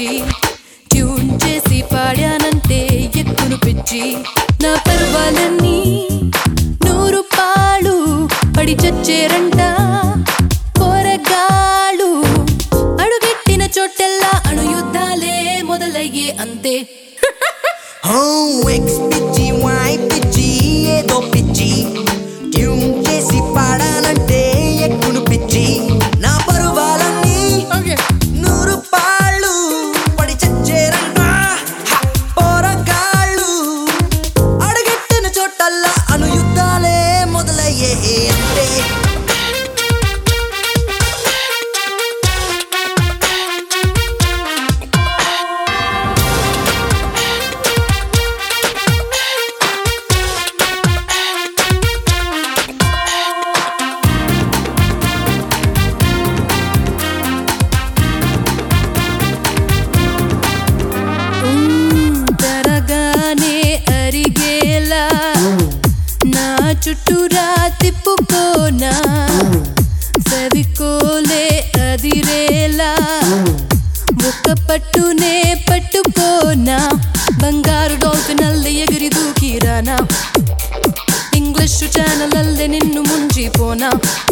పిచ్చి ట్యూన్ చేసి పాడానంటే ఎక్కును పిచ్చి నా పర్వాలన్నీ నూరు పాలు పడి చచ్చేరంట పోరగాళ్ళు అడుగెట్టిన చోటెల్లా అణుయుద్ధాలే మొదలయ్యే అంతే ఎక్స్ పిచ్చి వై పిచ్చి ఏదో పిచ్చి ట్యూన్ చేసి పాడానంటే ఎక్కును పిచ్చి నా పరువాలన్నీ నూరు పాళ్ళు పడి చచ్చేరంట హ! పోరగాళ్ళు అడుగెట్టిన చోటల్లా అనుయుద్ధాలే మొదలయ్యే అంతే ఉమ్, తరగానే అరిగేలా నా చుట్టూరా తిప్పుకోనా సవికోలే అదిరేలా ఒక్క పట్టునే పట్టుకోనా బంగారు డాల్ఫిన్ అల్లి ఎగిరి దూకిరానా ఇంగ్లీష్ ఛానల్ అల్లె నిన్ను ముంచిపోనా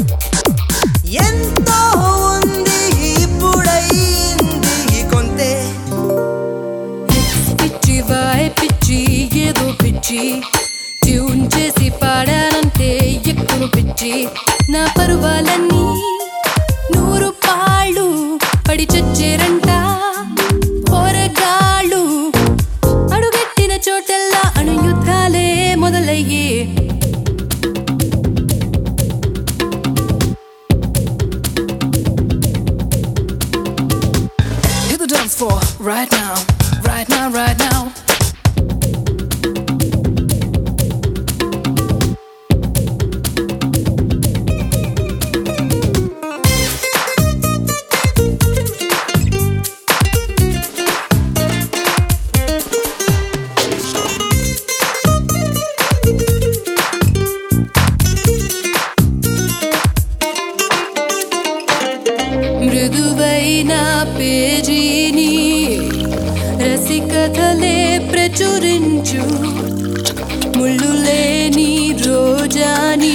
ఎంతో ఉంది ఇప్పుడైంది కొంతే ఎక్స్ పిచ్చి వాయ్ పిచ్చి ఏదో పిచ్చి ట్యూన్ చేసి పాడానంటే ఎక్కువ పిచ్చి నా పరువాలన్నీ నూరు పాళ్ళు పడి చచ్చేరంట పోరగాళ్ళు అడుగెట్టిన చోటల్లా అణుయుద్ధాలే మొదలయ్యే Hit the dance floor right now, right now, right now. మృదువైన పేజీని రసికథలే ప్రచురించు ముళ్ళు లేని రోజాని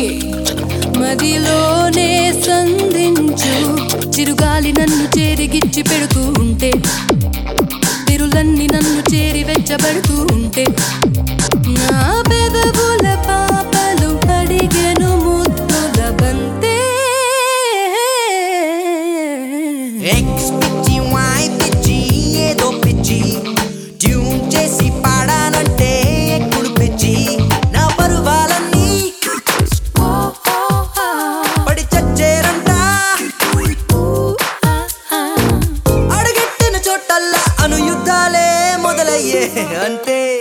మదిలోనే సంధించు చిరుగాలి నన్ను చేరిగిచ్చి పెడుతూ ఉంటే తిరులన్నీ నన్ను చేరి వెచ్చబడుతూ ఉంటే నా పెదవుల పాపలు అడిగెను ముద్దుల బంతే ఎక్స్ పిచ్చి వై పిచ్చి ఏదో పిచ్చి ట్యూన్ చేసి పాడానంటే ఎక్కుడు పిచ్చి నా పరువాలన్నీ పడి చచ్చేరంట అడుగెట్టిన చోటల్లా అనుయుద్ధాలే మొదలయ్యే అంతే